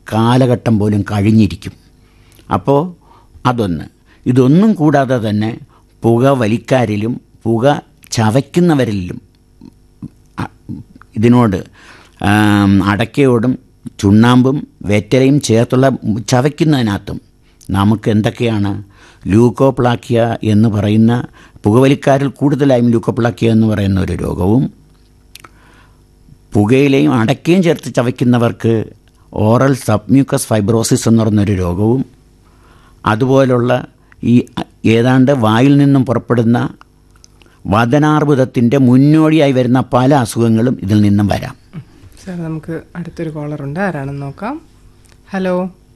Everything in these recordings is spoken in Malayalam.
കാലഘട്ടം പോലും കഴിഞ്ഞിരിക്കും അപ്പോൾ അതൊന്ന് ഇതൊന്നും കൂടാതെ തന്നെ പുക വലിക്കാരിലും പുക ചവയ്ക്കുന്നവരിലും അ- ഇതിനോട് ആം, അടയ്ക്കയോടും ചുണ്ണാമ്പും വെറ്റലയും ചേർത്തുള്ള ചവയ്ക്കുന്നതിനകത്തും നമുക്ക് എന്തൊക്കെയാണ് ലൂക്കോപ്ലാക്കിയ എന്ന് പറയുന്ന പുകവലിക്കാരിൽ കൂടുതലായും ലൂക്കോപ്ലാക്കിയ എന്ന് പറയുന്ന ഒരു രോഗവും പുകയിലയും അടയ്ക്കയും ചേർത്ത് ചവയ്ക്കുന്നവർക്ക് ഓറൽ സബ്മ്യൂക്കസ് ഫൈബ്രോസിസ് എന്ന് പറയുന്നൊരു രോഗവും അതുപോലുള്ള ഈ ഏതാണ്ട് വായിൽ നിന്നും പുറപ്പെടുന്ന വദനാർബുദത്തിൻ്റെ മുന്നോടിയായി വരുന്ന പല അസുഖങ്ങളും ഇതിൽ നിന്നും വരാം സാർ നമുക്ക് അടുത്തൊരു കോളർ ഉണ്ട് ആരാണെന്ന് നോക്കാം ഹലോ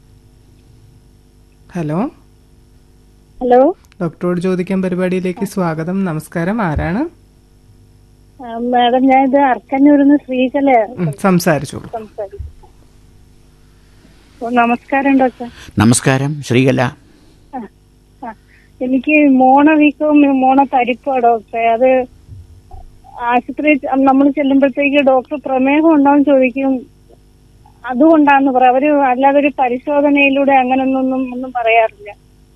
ഹലോ ഹലോ ഡോക്ടറോട് ചോദിക്കാൻ പരിപാടിയിലേക്ക് സ്വാഗതം നമസ്കാരം ആരാണ് ആ, മാഡം ഞാൻ ഇത് അർക്കന്നൂരിന്ന് ശ്രീകല ഉം, സംസാരിച്ചോളൂ സംസാരിക്കും ഓ, നമസ്കാരം ഡോക്ടർ നമസ്കാരം ശ്രീകല ആ, ആ. എനിക്ക് മോണ വീക്കവും മോണ തരിപ്പോ ഡോക്ടറെ അത് ആശുപത്രി നമ്മൾ ചെല്ലുമ്പോഴത്തേക്ക് ഡോക്ടർ പ്രമേഹം ഉണ്ടോന്ന് ചോദിക്കും അതുകൊണ്ടാന്ന് പറയാം അവര് അല്ലാതെ ഒരു പരിശോധനയിലൂടെ അങ്ങനൊന്നും ഒന്നും പറയാറില്ല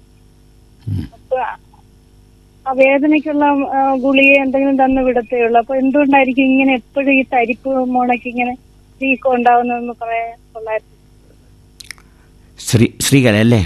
അപ്പൊ ആ വേദനയ്ക്കുള്ള ആ, ഗുളിക എന്തെങ്കിലും തന്ന് വിടത്തേ ഉള്ളൂ അപ്പൊ എന്തുകൊണ്ടായിരിക്കും ഇങ്ങനെ എപ്പോഴും ഈ തരിപ്പ് മോണയ്ക്ക് ഇങ്ങനെ വീക്കം ഉണ്ടാവുന്നതെന്ന് പറയാൻ കൊള്ളായിരുന്നു ശ്രീ ശ്രീകല അല്ലേ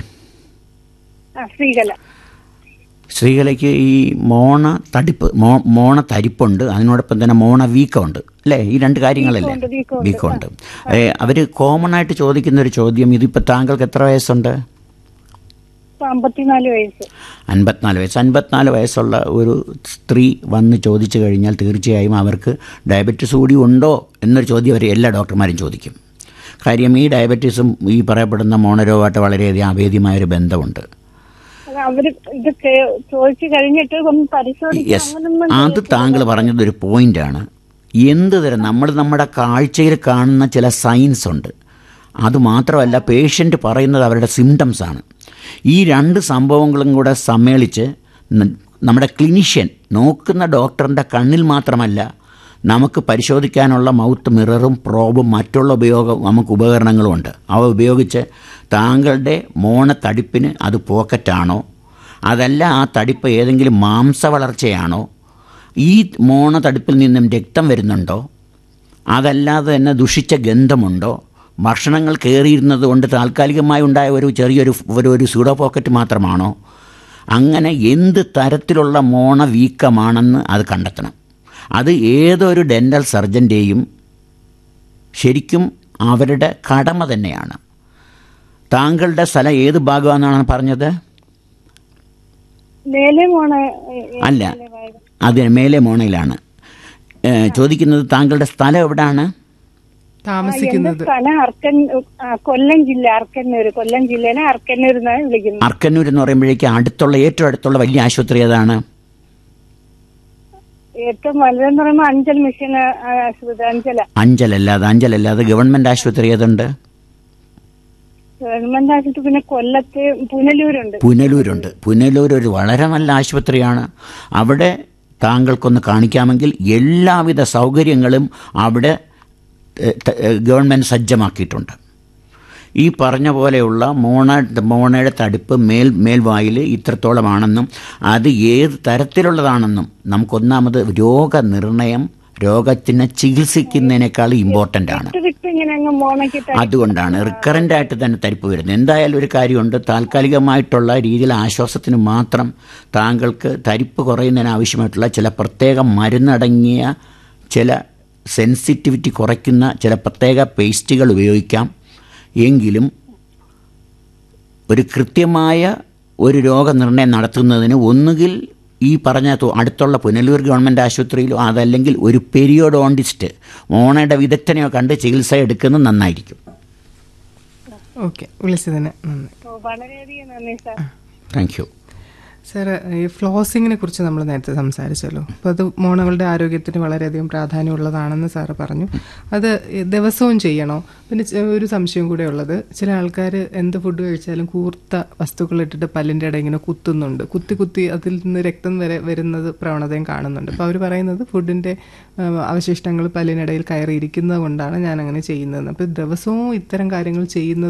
ആ ശ്രീകല സ്ത്രീകൾക്ക് ഈ മോണ തടിപ്പ് മോ മോണ തരിപ്പുണ്ട് അതിനോടൊപ്പം തന്നെ മോണ വീക്കമുണ്ട് അല്ലേ ഈ രണ്ട് കാര്യങ്ങളല്ലേ വീക്കമുണ്ട്, വീക്കമുണ്ട്. വീക്കമുണ്ട് അവർ കോമൺ ആയിട്ട് ചോദിക്കുന്ന ഒരു ചോദ്യം ഇതിപ്പോൾ താങ്കൾക്ക് എത്ര വയസ്സുണ്ട് ഇപ്പൊ അമ്പത്തിനാല് വയസ്സ് അൻപത്തിനാല് വയസ്സ് അൻപത്തിനാല് വയസ്സുള്ള ഒരു സ്ത്രീ വന്ന് ചോദിച്ചു കഴിഞ്ഞാൽ തീർച്ചയായും അവർക്ക് ഡയബറ്റീസ് കൂടി ഉണ്ടോ എന്നൊരു ചോദ്യം അവർ എല്ലാ ഡോക്ടർമാരും ചോദിക്കും കാര്യം ഈ ഡയബറ്റീസും ഈ പറയപ്പെടുന്ന മോണരോഗമായിട്ട് വളരെയധികം അഭേദ്യമായൊരു ബന്ധമുണ്ട് അത് അവര് ഇത് കേ- ചോദിച്ചു കഴിഞ്ഞിട്ട് ഒന്ന് പരിശോധിക്കാൻ യെസ് അങ്ങനൊന്നും അത് താങ്കൾ പറഞ്ഞത് ഒരു പോയിന്റാണ് എന്ത് തരം നമ്മൾ നമ്മുടെ കാഴ്ചയിൽ കാണുന്ന ചില സൈൻസ് ഉണ്ട് അത് മാത്രമല്ല പേഷ്യൻ്റ് പറയുന്നത് അവരുടെ സിംറ്റംസ് ആണ് ഈ രണ്ട് സംഭവങ്ങളും കൂടെ സമ്മേളിച്ച് ന- നമ്മുടെ ക്ലിനിഷ്യൻ നോക്കുന്ന ഡോക്ടറിൻ്റെ കണ്ണിൽ മാത്രമല്ല നമുക്ക് പരിശോധിക്കാനുള്ള മൗത്ത് മിററും പ്രോബും മറ്റുള്ള ഉപയോഗം നമുക്ക് ഉപകരണങ്ങളും ഉണ്ട് അവ ഉപയോഗിച്ച് താങ്കളുടെ മോണ തടിപ്പിന് അത് പോക്കറ്റാണോ അതല്ല ആ തടിപ്പ് ഏതെങ്കിലും മാംസ വളർച്ചയാണോ ഈ മോണ തടിപ്പിൽ നിന്നും രക്തം വരുന്നുണ്ടോ അതല്ലാതെ തന്നെ ദുഷിച്ച ഗന്ധമുണ്ടോ ഭക്ഷണങ്ങൾ കയറിയിരുന്നത് കൊണ്ട് താൽക്കാലികമായി ഉണ്ടായ ഒരു ചെറിയൊരു ഒരു ഒരു സൂഡോ പോക്കറ്റ് മാത്രമാണോ അങ്ങനെ എന്ത് തരത്തിലുള്ള മോണ വീക്കമാണെന്ന് അത് കണ്ടെത്തണം അത് ഏതൊരു ഡെൻ്റൽ സർജൻ്റെയും ശരിക്കും അവരുടെ കടമ തന്നെയാണ് താങ്കളുടെ സ്ഥലം ഏത് ഭാഗമാണെന്നാണ് പറഞ്ഞത് മേലെ മോണ അല്ല അതിന് മേലെ മോണയിലാണ് ഏ, ചോദിക്കുന്നത് താങ്കളുടെ സ്ഥലം എവിടാണ് എന്റെ താമസിക്കുന്നത് സ്ഥലം അർക്കൻ ആ, കൊല്ലം ജില്ല അർക്കന്നൂര് കൊല്ലം ജില്ലയിലെ അർക്കന്നൂർ എന്നാണ് വിളിക്കുന്നത് അർക്കന്നൂർ എന്ന് പറയുമ്പോഴേക്ക് അടുത്തുള്ള ഏറ്റവും അടുത്തുള്ള വലിയ ആശുപത്രി ഏതാണ് ഏറ്റവും വലുതെന്ന് പറയുമ്പോൾ അഞ്ചൽ മിഷൻ ആ, ആശുപത്രി അഞ്ചല അഞ്ചലല്ലാതെ അഞ്ചലല്ലാതെ ഗവൺമെൻറ് ആശുപത്രി ഏതുണ്ട് ഗവൺമെന്റ് ആശുപത്രി പിന്നെ കൊല്ലത്ത് പുനലൂരുണ്ട് പുനലൂരുണ്ട് പുനലൂർ ഒരു വളരെ നല്ല ആശുപത്രിയാണ് അവിടെ താങ്കൾക്കൊന്ന് കാണിക്കാമെങ്കിൽ എല്ലാവിധ സൗകര്യങ്ങളും അവിടെ ഏ, ത- ഏ, ഗവൺമെൻറ് സജ്ജമാക്കിയിട്ടുണ്ട് ഈ പറഞ്ഞ പോലെയുള്ള മോണ മോണയുടെ തടിപ്പ് മേൽ മേൽവായിൽ ഇത്രത്തോളമാണെന്നും അത് ഏത് തരത്തിലുള്ളതാണെന്നും നമുക്കൊന്നാമത് രോഗനിർണയം രോഗത്തിനെ ചികിത്സിക്കുന്നതിനേക്കാൾ ഇമ്പോർട്ടൻ്റ് ആണ് വിട്ട് വിട്ട് ഇങ്ങനെ അങ്ങ് മോണയ്ക്ക് തടി- അതുകൊണ്ടാണ് റിക്കറൻ്റ് ആയിട്ട് തന്നെ തരിപ്പ് വരുന്നത് എന്തായാലും ഒരു കാര്യമുണ്ട് താൽക്കാലികമായിട്ടുള്ള രീതിയിൽ ആശ്വാസത്തിന് മാത്രം താങ്കൾക്ക് തരിപ്പ് കുറയുന്നതിന് ആവശ്യമായിട്ടുള്ള ചില പ്രത്യേക മരുന്നടങ്ങിയ ചില സെൻസിറ്റിവിറ്റി കുറയ്ക്കുന്ന ചില പ്രത്യേക പേസ്റ്റുകൾ ഉപയോഗിക്കാം എങ്കിലും ഒരു കൃത്യമായ ഒരു രോഗനിർണയം നടത്തുന്നതിന് ഒന്നുകിൽ ഈ പറഞ്ഞ തു- അടുത്തുള്ള പുനലൂർ ഗവൺമെൻറ് ആശുപത്രിയിലോ അതല്ലെങ്കിൽ ഒരു പെരിയോഡോണ്ടിസ്റ്റ് മോണയുടെ വിദഗ്ധനെയോ കണ്ട് ചികിത്സ എടുക്കുന്നത് നന്നായിരിക്കും ഓക്കെ വിളിച്ചതിന് നന്ദി ഓ, വളരെയധികം നന്ദി സാർ താങ്ക് യു സാർ ഈ ഫ്ലോസിങ്ങിനെ കുറിച്ച് നമ്മൾ നേരത്തെ സംസാരിച്ചല്ലോ അപ്പോൾ അത് മോണകളുടെ ആരോഗ്യത്തിന് വളരെയധികം പ്രാധാന്യമുള്ളതാണെന്ന് സാറ് പറഞ്ഞു അത് ദിവസവും ചെയ്യണോ പിന്നെ ചെ- ഒരു സംശയം കൂടെ ഉള്ളത് ചില ആൾക്കാർ എന്ത് ഫുഡ് കഴിച്ചാലും കൂർത്ത വസ്തുക്കൾ ഇട്ടിട്ട് പല്ലിൻ്റെ ഇടയിൽ ഇങ്ങനെ കുത്തുന്നുണ്ട് കുത്തി കുത്തി അതിൽ നിന്ന് രക്തം വരെ വരുന്നത് പ്രവണതയും കാണുന്നുണ്ട് അപ്പോൾ അവർ പറയുന്നത് ഫുഡിൻ്റെ അവശിഷ്ടങ്ങൾ പല്ലിനിടയിൽ കയറിയിരിക്കുന്നത് കൊണ്ടാണ് ഞാൻ അങ്ങനെ ചെയ്യുന്നത് അപ്പോൾ ദിവസവും ഇത്തരം കാര്യങ്ങൾ ചെയ്യുന്നത്